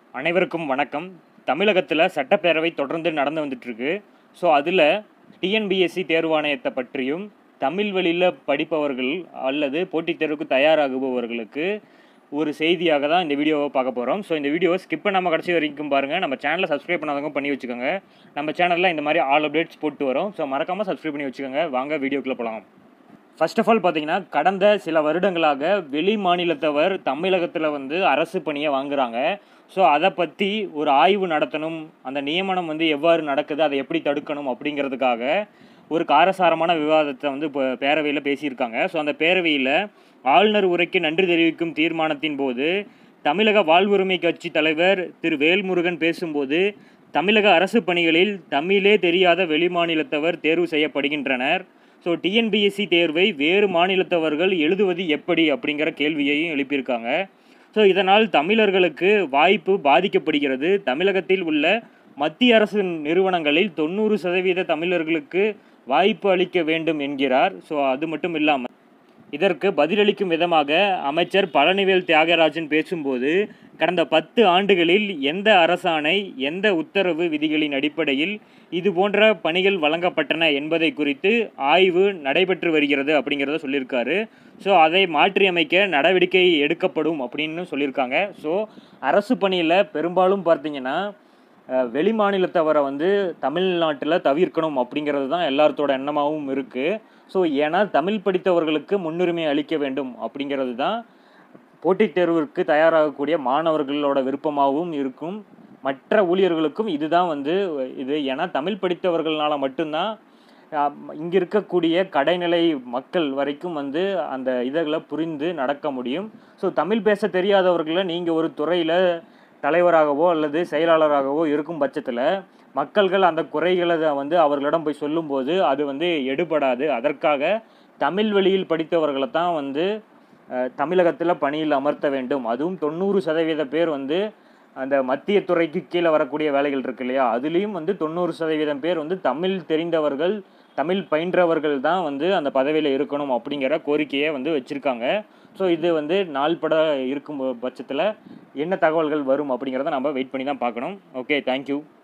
அனைவருக்கும் வணக்கம் தமிழகத்தில் சட்டப்பேரவை தொடர்ந்து நடந்து வந்துட்டுருக்கு ஸோ அதில் டிஎன்பிஎஸ்சி தேர்வாணையத்தை பற்றியும் தமிழ் வழியில் படிப்பவர்கள் அல்லது போட்டித் தேர்வுக்கு தயாராகுபவர்களுக்கு ஒரு செய்தியாக தான் இந்த வீடியோவை பார்க்க போகிறோம் ஸோ இந்த வீடியோவை ஸ்கிப் பண்ணாமல் கடைசி வரைக்கும் பாருங்கள் நம்ம சேனலை சப்ஸ்கிரைப் பண்ணாதவங்க பண்ணி வச்சுக்கோங்க நம்ம சேனலில் இந்த மாதிரி ஆல் அப்டேட்ஸ் போட்டு வரோம் ஸோ மறக்காமல் சப்ஸ்கிரைப் பண்ணி வச்சுக்கோங்க வாங்க வீடியோக்குள்ளே போகலாம் ஃபர்ஸ்ட் ஆஃப் ஆல் பார்த்தீங்கன்னா கடந்த சில வருடங்களாக வெளி மாநிலத்தவர் தமிழகத்தில் வந்து அரசு பணியை வாங்குறாங்க ஸோ அதை பற்றி ஒரு ஆய்வு நடத்தணும் அந்த நியமனம் வந்து எவ்வாறு நடக்குது அதை எப்படி தடுக்கணும் அப்படிங்கிறதுக்காக ஒரு காரசாரமான விவாதத்தை வந்து இப்போ பேரவையில் பேசியிருக்காங்க ஸோ அந்த பேரவையில் ஆளுநர் உரைக்கு நன்றி தெரிவிக்கும் தீர்மானத்தின் போது தமிழக வாழ்வுரிமை கட்சி தலைவர் திரு வேல்முருகன் பேசும்போது தமிழக அரசு பணிகளில் தமிழே தெரியாத வெளிமாநிலத்தவர் தேர்வு செய்யப்படுகின்றனர் ஸோ டிஎன்பிஎஸ்சி தேர்வை வேறு மாநிலத்தவர்கள் எழுதுவது எப்படி அப்படிங்கிற கேள்வியையும் எழுப்பியிருக்காங்க ஸோ இதனால் தமிழர்களுக்கு வாய்ப்பு பாதிக்கப்படுகிறது தமிழகத்தில் உள்ள மத்திய அரசு நிறுவனங்களில் தொண்ணூறு சதவீத தமிழர்களுக்கு வாய்ப்பு அளிக்க வேண்டும் என்கிறார் ஸோ அது மட்டும் இல்லாமல் இதற்கு பதிலளிக்கும் விதமாக அமைச்சர் பழனிவேல் தியாகராஜன் பேசும்போது கடந்த பத்து ஆண்டுகளில் எந்த அரசாணை எந்த உத்தரவு விதிகளின் அடிப்படையில் இது போன்ற பணிகள் வழங்கப்பட்டன என்பதை குறித்து ஆய்வு நடைபெற்று வருகிறது அப்படிங்கிறத சொல்லியிருக்காரு ஸோ அதை மாற்றியமைக்க நடவடிக்கை எடுக்கப்படும் அப்படின்னு சொல்லியிருக்காங்க ஸோ அரசு பணியில் பெரும்பாலும் பார்த்தீங்கன்னா அஹ், வெளி மாநிலத்தவரை வந்து தமிழ்நாட்டில் தவிர்க்கணும் அப்படிங்கிறது தான் எல்லாத்தோட எண்ணமாகவும் இருக்குது ஸோ ஏன்னா தமிழ் படித்தவர்களுக்கு முன்னுரிமை அளிக்க வேண்டும் அப்படிங்கிறது தான் போட்டித் தேர்விற்கு தயாராகக்கூடிய மாணவர்களோட விருப்பமாகவும் இருக்கும் மற்ற ஊழியர்களுக்கும் இதுதான் வந்து இது ஏன்னா தமிழ் படித்தவர்களால் மட்டும்தான் இங்கே இருக்கக்கூடிய கடைநிலை மக்கள் வரைக்கும் வந்து அந்த இதகளை புரிந்து நடக்க முடியும் ஸோ தமிழ் பேச தெரியாதவர்களை நீங்கள் ஒரு துறையில் தலைவராகவோ அல்லது செயலாளராகவோ இருக்கும் பட்சத்தில் மக்கள்கள் அந்த குறைகளை வந்து அவர்களிடம் போய் சொல்லும்போது அது வந்து எடுபடாது அதற்காக தமிழ் வழியில் படித்தவர்களை தான் வந்து அஹ், தமிழகத்தில் பணியில் அமர்த்த வேண்டும் அதுவும் தொண்ணூறு சதவீத பேர் வந்து அந்த மத்திய துறைக்கு கீழே வரக்கூடிய வேலைகள் இருக்கு இல்லையா அதுலேயும் வந்து தொண்ணூறு சதவீதம் பேர் வந்து தமிழ் தெரிந்தவர்கள் தமிழ் பயின்றவர்கள் தான் வந்து அந்த பதவியில் இருக்கணும் அப்படிங்கிற கோரிக்கையை வந்து வச்சுருக்காங்க ஸோ இது வந்து நாள்பட இருக்கும் பட்சத்தில் என்ன தகவல்கள் வரும் அப்படிங்கிறத நம்ம வெயிட் பண்ணி தான் பார்க்கணும் ஓகே தேங்க்யூ